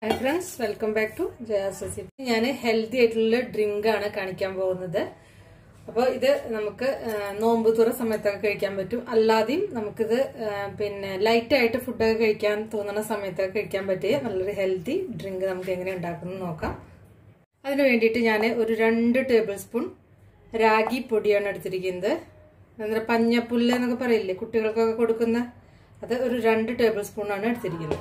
hi friends welcome back to Jaya's recipe ഞാൻ healthy ആയിട്ടുള്ള drink ആണ് കാണിക്കാൻ പോകുന്നത് അപ്പോൾ ഇത് നമുക്ക് ആ, നോമ്പ് തുറ സമയത്തൊക്കെ കഴിക്കാൻ പറ്റും അല്ലാതെയും നമുക്കിത് ആ, പിന്നെ ലൈറ്റ് ആയിട്ട് ഫുഡൊക്കെ കഴിക്കാൻ തോന്നുന്ന സമയത്തൊക്കെ കഴിക്കാൻ പറ്റിയ നല്ലൊരു ഹെൽത്തി ഡ്രിങ്ക് നമുക്ക് എങ്ങനെ ഉണ്ടാക്കുന്നത് നോക്കാം അതിന് വേണ്ടിയിട്ട് ഞാൻ ഒരു രണ്ട് ടേബിൾ സ്പൂൺ രാഗി പൊടിയാണ് എടുത്തിരിക്കുന്നത് എന്താ പഞ്ഞപ്പുല്ല് എന്നൊക്കെ പറയില്ലേ കുട്ടികൾക്കൊക്കെ കൊടുക്കുന്ന അത് ഒരു രണ്ട് ടേബിൾ സ്പൂണാണ് എടുത്തിരിക്കുന്നത്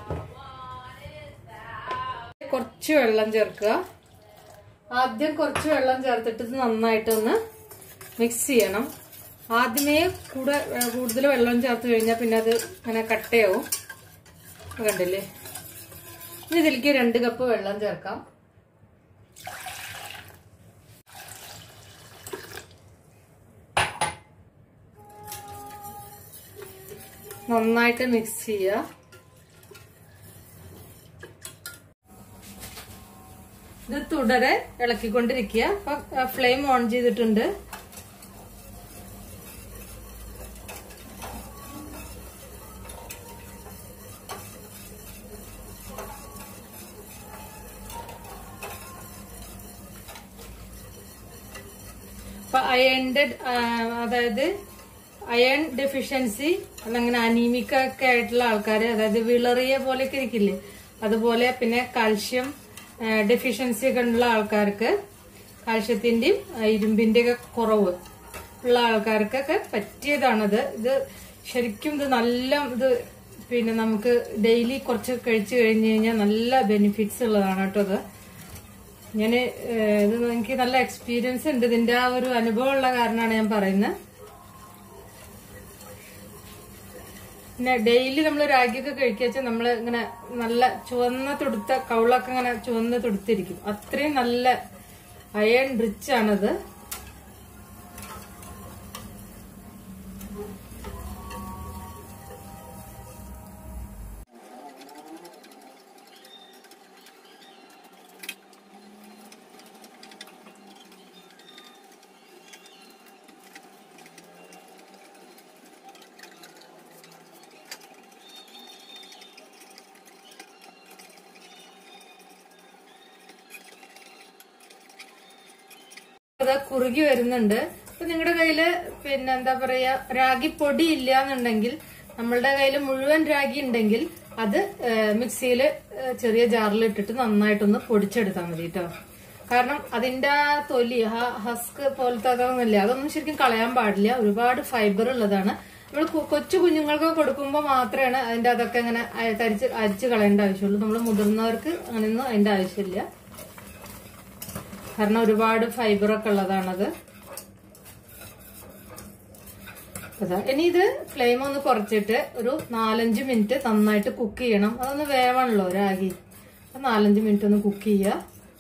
കുറച്ച് വെള്ളം ചേർക്കുക ആദ്യം കുറച്ച് വെള്ളം ചേർത്തിട്ട് ഇത് നന്നായിട്ടൊന്ന് മിക്സ് ചെയ്യണം ആദ്യമേ കൂടെ കൂടുതൽ വെള്ളം ചേർത്ത് കഴിഞ്ഞാൽ പിന്നെ അത് ഇങ്ങനെ കട്ടയാവും കണ്ടില്ലേ ഇനി ഇതിലേക്ക് രണ്ട് കപ്പ് വെള്ളം ചേർക്കാം നന്നായിട്ട് മിക്സ് ചെയ്യുക ഇത് തുടരെ ഇളക്കിക്കൊണ്ടിരിക്കുക അപ്പൊ ഫ്ലെയിം ഓൺ ചെയ്തിട്ടുണ്ട് അപ്പൊ അയണിന്റെ അതായത് അയൺ ഡെഫിഷ്യൻസി അല്ലെങ്കിൽ അനീമിക്ക ഒക്കെ ആയിട്ടുള്ള ആൾക്കാർ അതായത് വിളറിയ പോലെയൊക്കെ ഇരിക്കില്ലേ അതുപോലെ പിന്നെ കാൽഷ്യം ഡെഫിഷ്യൻസി ഒക്കെ ഉള്ള ആൾക്കാർക്ക് കാൽഷ്യത്തിന്റെയും ഇരുമ്പിന്റെ ഒക്കെ കുറവ് ഉള്ള ആൾക്കാർക്കൊക്കെ പറ്റിയതാണത് ഇത് ശരിക്കും ഇത് നല്ല ഇത് പിന്നെ നമുക്ക് ഡെയിലി കുറച്ച് കഴിച്ചു കഴിഞ്ഞു കഴിഞ്ഞാൽ നല്ല ബെനിഫിറ്റ്സ് ഉള്ളതാണ് കേട്ടോ ഇത് ഞാൻ ഇത് എനിക്ക് നല്ല എക്സ്പീരിയൻസ് ഉണ്ട് ഇതിന്റെ ആ ഒരു അനുഭവം ഉള്ള കാരണമാണ് ഞാൻ പറയുന്നത് പിന്നെ ഡെയിലി നമ്മൾ രാഗിയൊക്കെ കഴിക്കുക നമ്മൾ ഇങ്ങനെ നല്ല ചുവന്ന തുടുത്ത കൗളൊക്കെ ഇങ്ങനെ ചുവന്ന് തുടുത്തിരിക്കും അത്രയും നല്ല അയൺ റിച്ച് ആണത് അത് കുറുകി വരുന്നുണ്ട് അപ്പൊ നിങ്ങളുടെ കയ്യില് പിന്നെ എന്താ പറയാ രാഗി പൊടി ഇല്ല എന്നുണ്ടെങ്കിൽ നമ്മളുടെ കയ്യിൽ മുഴുവൻ രാഗി ഉണ്ടെങ്കിൽ അത് മിക്സിയിൽ ചെറിയ ജാറിൽ ഇട്ടിട്ട് നന്നായിട്ടൊന്ന് പൊടിച്ചെടുത്താൽ മതി കേട്ടോ കാരണം അതിന്റെ ആ തൊലി ഹ- ഹസ്ക് പോലത്തെ അതൊന്നുമില്ല അതൊന്നും ശരിക്കും കളയാൻ പാടില്ല ഒരുപാട് ഫൈബർ ഉള്ളതാണ് നമ്മൾ കൊച്ചു കുഞ്ഞുങ്ങൾക്ക് കൊടുക്കുമ്പോൾ മാത്രമാണ് അതിന്റെ അതൊക്കെ ഇങ്ങനെ അ- തരിച്ച് അരിച്ച് കളയേണ്ട ആവശ്യമുള്ളൂ നമ്മൾ മുതിർന്നവർക്ക് അങ്ങനെയൊന്നും അതിന്റെ ആവശ്യമില്ല കാരണം ഒരുപാട് ഫൈബർ ഒക്കെ ഉള്ളതാണത് അതാ ഇനി ഇത് ഫ്ലെയിം ഒന്ന് കുറച്ചിട്ട് ഒരു നാലഞ്ച് മിനിറ്റ് നന്നായിട്ട് കുക്ക് ചെയ്യണം അതൊന്ന് വേവണല്ലോ രാഗി അപ്പൊ നാലഞ്ച് മിനിറ്റ് ഒന്ന് കുക്ക് ചെയ്യുക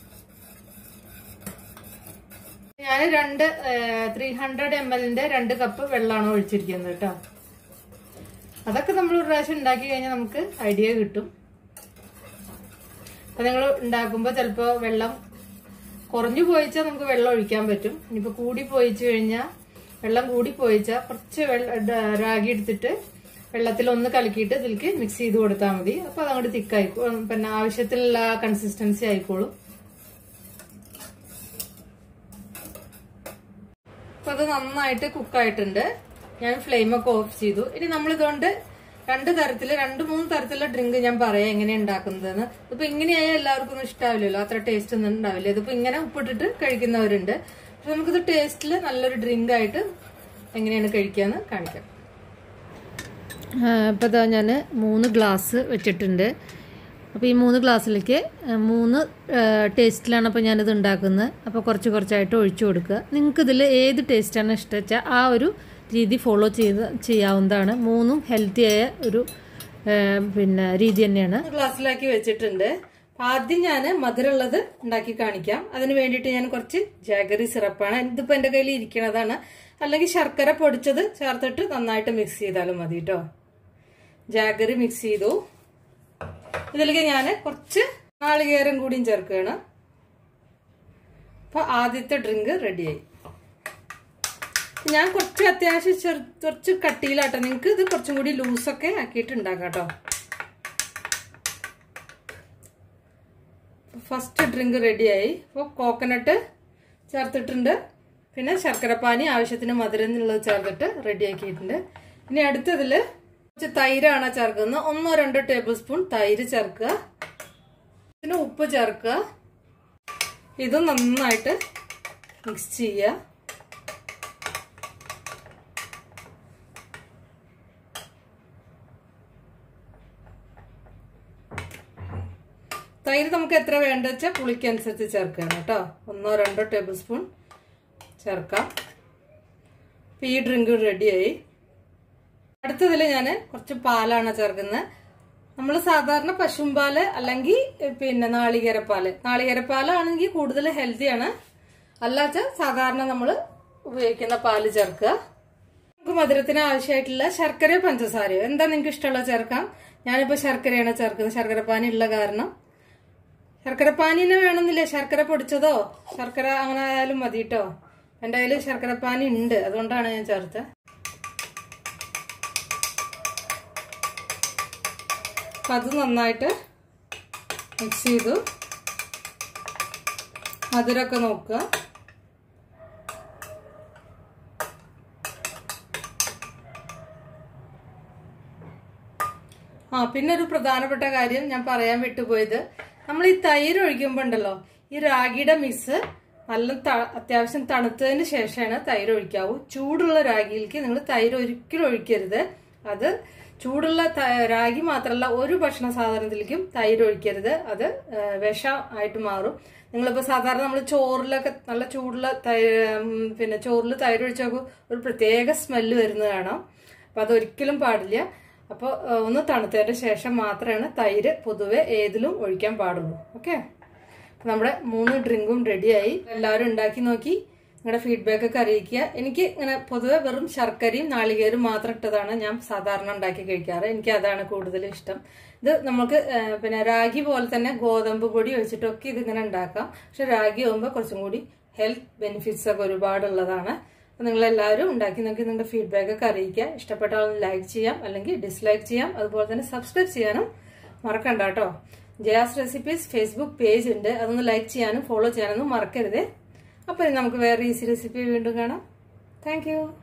ഞാൻ രണ്ട് ത്രീ ഹൺഡ്രഡ് എം എല്ലിന്റെ രണ്ട് കപ്പ് വെള്ളമാണ് ഒഴിച്ചിരിക്കുന്നത് കേട്ടോ അതൊക്കെ നമ്മൾ ഒരു പ്രാവശ്യം ഉണ്ടാക്കി കഴിഞ്ഞാൽ നമുക്ക് ഐഡിയ കിട്ടും അപ്പൊ നിങ്ങൾ ഉണ്ടാക്കുമ്പോൾ ചിലപ്പോൾ വെള്ളം കുറഞ്ഞു പോയിച്ചാൽ നമുക്ക് വെള്ളം ഒഴിക്കാൻ പറ്റും ഇനിയിപ്പോ കൂടി പോയിച്ചു കഴിഞ്ഞാൽ വെള്ളം കൂടി പോയിച്ചാൽ കുറച്ച് വെള്ള ഡ- രാഗി എടുത്തിട്ട് വെള്ളത്തിൽ ഒന്ന് കലക്കിയിട്ട് ഇതിലേക്ക് മിക്സ് ചെയ്ത് കൊടുത്താൽ മതി അപ്പൊ അതങ്ങോട്ട് തിക്കായിക്കോളും പിന്നെ ആവശ്യത്തിലുള്ള കൺസിസ്റ്റൻസി ആയിക്കോളും അപ്പൊ അത് നന്നായിട്ട് കുക്കായിട്ടുണ്ട് ഞാൻ ഫ്ലെയിം ഒക്കെ ഓഫ് ചെയ്തു ഇനി നമ്മൾ ഇതുകൊണ്ട് രണ്ട് തരത്തില് രണ്ട് മൂന്ന് തരത്തിലുള്ള ഡ്രിങ്ക് ഞാൻ പറയാം എങ്ങനെ ഉണ്ടാക്കുന്നതെന്ന് ഇപ്പൊ ഇങ്ങനെയായാൽ എല്ലാവർക്കും ഒന്നും ഇഷ്ടാവില്ലല്ലോ അത്ര ടേസ്റ്റ് ഒന്നും ഉണ്ടാവില്ല ഇതിപ്പോ ഇങ്ങനെ ഉപ്പിട്ടിട്ട് കഴിക്കുന്നവരുണ്ട് പക്ഷെ നമുക്കിത് ടേസ്റ്റിൽ നല്ലൊരു ഡ്രിങ്ക് ആയിട്ട് എങ്ങനെയാണ് കഴിക്കാന്ന് കാണിക്കാം അപ്പോൾ ഇതാ ഞാൻ മൂന്ന് ഗ്ലാസ് വെച്ചിട്ടുണ്ട് അപ്പോൾ ഈ മൂന്ന് ഗ്ലാസ്സിലേക്ക് ആ, മൂന്ന് ടേസ്റ്റിലാണ് അപ്പോൾ ഞാനിത് ഉണ്ടാക്കുന്നത് അപ്പോൾ കുറച്ച് കുറച്ചായിട്ട് ഒഴിച്ചു കൊടുക്കുക നിങ്ങൾക്ക് ഇതിൽ ഏത് ടേസ്റ്റാണ് ഇഷ്ടം വെച്ചാൽ ആ ഒരു രീതി ഫോളോ ചെയ്ത് ചെയ്യാവുന്നതാണ് മൂന്നും ഹെൽത്തിയായ ഒരു ആ, പിന്നെ രീതി തന്നെയാണ് ഗ്ലാസ്സിലാക്കി വെച്ചിട്ടുണ്ട് ആദ്യം ഞാൻ മധുരമുള്ളത് ഉണ്ടാക്കി കാണിക്കാം അതിന് വേണ്ടിയിട്ട് ഞാൻ കുറച്ച് ജാഗറി സിറപ്പാണ് ഇതിപ്പോൾ എൻ്റെ കയ്യിൽ ഇരിക്കണതാണ് അല്ലെങ്കിൽ ശർക്കര പൊടിച്ചത് ചേർത്തിട്ട് നന്നായിട്ട് മിക്സ് ചെയ്താലും മതി കേട്ടോ ജാഗറി മിക്സ് ചെയ്തു ഇതിലേക്ക് ഞാൻ കുറച്ച് നാളികേരം കൂടിയും ചേർക്കുകയാണ് അപ്പൊ ആദ്യത്തെ ഡ്രിങ്ക് റെഡിയായി ഞാൻ കുറച്ച് അത്യാവശ്യം ചെറു കുറച്ച് കട്ടിയിലാട്ടോ നിങ്ങൾക്ക് ഇത് കുറച്ചും കൂടി ലൂസൊക്കെ ആക്കിയിട്ട് ഉണ്ടാക്കാം കേട്ടോ ഫസ്റ്റ് ഡ്രിങ്ക് റെഡിയായി അപ്പോൾ കോക്കനട്ട് ചേർത്തിട്ടുണ്ട് പിന്നെ ശർക്കരപ്പാനി ആവശ്യത്തിന് മധുരം എന്നുള്ളത് ചേർത്തിട്ട് റെഡിയാക്കിയിട്ടുണ്ട് ഇനി അടുത്തതിൽ കുറച്ച് തൈരാണ് ചേർക്കുന്നത് ഒന്നോ രണ്ടോ ടേബിൾ സ്പൂൺ തൈര് ചേർക്കുക പിന്നെ ഉപ്പ് ചേർക്കുക ഇത് നന്നായിട്ട് മിക്സ് ചെയ്യുക തൈര് നമുക്ക് എത്ര വേണ്ട വെച്ചാൽ പുളിക്കനുസരിച്ച് ചേർക്കണം കേട്ടോ ഒന്നോ രണ്ടോ ടേബിൾ സ്പൂൺ ചേർക്കാം അപ്പം ഈ ഡ്രിങ്ക് റെഡിയായി അടുത്തതിൽ ഞാൻ കുറച്ച് പാലാണ് ചേർക്കുന്നത് നമ്മൾ സാധാരണ പശുമ്പാല് അല്ലെങ്കിൽ പിന്നെ നാളികേരപ്പാല് നാളികേരപ്പാലാണെങ്കിൽ കൂടുതൽ ഹെൽത്തിയാണ് അല്ലാച്ച സാധാരണ നമ്മൾ ഉപയോഗിക്കുന്ന പാല് ചേർക്കുക നമുക്ക് മധുരത്തിന് ആവശ്യമായിട്ടുള്ള ശർക്കരയോ പഞ്ചസാരയോ എന്താ നിങ്ങൾക്ക് ഇഷ്ടമുള്ള ചേർക്കാം ഞാനിപ്പോൾ ശർക്കരയാണ് ചേർക്കുന്നത് ശർക്കരപ്പാനി ഉള്ള കാരണം ശർക്കരപ്പാനിനെ വേണമെന്നില്ല ശർക്കര പൊടിച്ചതോ ശർക്കര അങ്ങനെ ആയാലും മതി കേട്ടോ എൻ്റെ കയ്യിൽ ശർക്കരപ്പാനി ഉണ്ട് അതുകൊണ്ടാണ് ഞാൻ ചേർത്തത് അപ്പം അത് നന്നായിട്ട് മിക്സ് ചെയ്തു മധുരമൊക്കെ നോക്കുക ആ പിന്നെ ഒരു പ്രധാനപ്പെട്ട കാര്യം ഞാൻ പറയാൻ വിട്ടുപോയത് നമ്മൾ ഈ തൈര് ഒഴിക്കുമ്പോൾ ഉണ്ടല്ലോ ഈ രാഗിയുടെ മിക്സ് നല്ല ത- അത്യാവശ്യം തണുത്തതിന് ശേഷമാണ് തൈര് ഒഴിക്കാവൂ ചൂടുള്ള രാഗിയിലേക്ക് നിങ്ങൾ തൈര് ഒരിക്കലും ഒഴിക്കരുത് അത് ചൂടുള്ള ത- രാഗി മാത്രമല്ല ഒരു ഭക്ഷണ സാധനത്തിലേക്കും തൈര് ഒഴിക്കരുത് അത് ആ, വിഷം ആയിട്ട് മാറും നിങ്ങളിപ്പോൾ സാധാരണ നമ്മൾ ചോറിലൊക്കെ നല്ല ചൂടുള്ള തൈ ഉം, പിന്നെ ചോറിൽ തൈര് ഒഴിച്ച് നോക്കൂ ഒരു പ്രത്യേക സ്മെല്ല് വരുന്നത് കാണാം അപ്പം അതൊരിക്കലും പാടില്ല അപ്പോൾ ഒന്ന് തണുത്തതിന് ശേഷം മാത്രമാണ് തൈര് പൊതുവെ ഏതിലും ഒഴിക്കാൻ പാടുള്ളൂ ഓക്കെ നമ്മുടെ മൂന്ന് ഡ്രിങ്കും റെഡിയായി എല്ലാവരും ഉണ്ടാക്കി നോക്കി നിങ്ങളുടെ ഫീഡ്ബാക്ക് ഒക്കെ അറിയിക്കുക എനിക്ക് ഇങ്ങനെ പൊതുവെ വെറും ശർക്കരയും നാളികേരും മാത്രം ഇട്ടതാണ് ഞാൻ സാധാരണ ഉണ്ടാക്കി കഴിക്കാറ് എനിക്ക് അതാണ് കൂടുതൽ ഇഷ്ടം ഇത് നമുക്ക് ആ, പിന്നെ രാഗി പോലെ തന്നെ ഗോതമ്പ് പൊടി വെച്ചിട്ടൊക്കെ ഇതിങ്ങനെ ഉണ്ടാക്കാം പക്ഷെ രാഗി ആകുമ്പോൾ കുറച്ചും കൂടി ഹെൽത്ത് ബെനിഫിറ്റ്സ് ഒക്കെ ഒരുപാടുള്ളതാണ് അപ്പോൾ നിങ്ങളെല്ലാവരും ഉണ്ടാക്കി നോക്കി നിങ്ങളുടെ ഫീഡ്ബാക്ക് ഒക്കെ അറിയിക്കുക ഇഷ്ടപ്പെട്ട ലൈക്ക് ചെയ്യാം അല്ലെങ്കിൽ ഡിസ്ലൈക്ക് ചെയ്യാം അതുപോലെ തന്നെ സബ്സ്ക്രൈബ് ചെയ്യാനും മറക്കണ്ട കേട്ടോ ജയാസ് റെസിപ്പീസ് ഫേസ്ബുക്ക് പേജ് ഉണ്ട് അതൊന്ന് ലൈക്ക് ചെയ്യാനും ഫോളോ ചെയ്യാനൊന്നും മറക്കരുത് അപ്പോൾ ഇനി നമുക്ക് വേറെ ഈസി റെസിപ്പി വീണ്ടും കാണാം താങ്ക്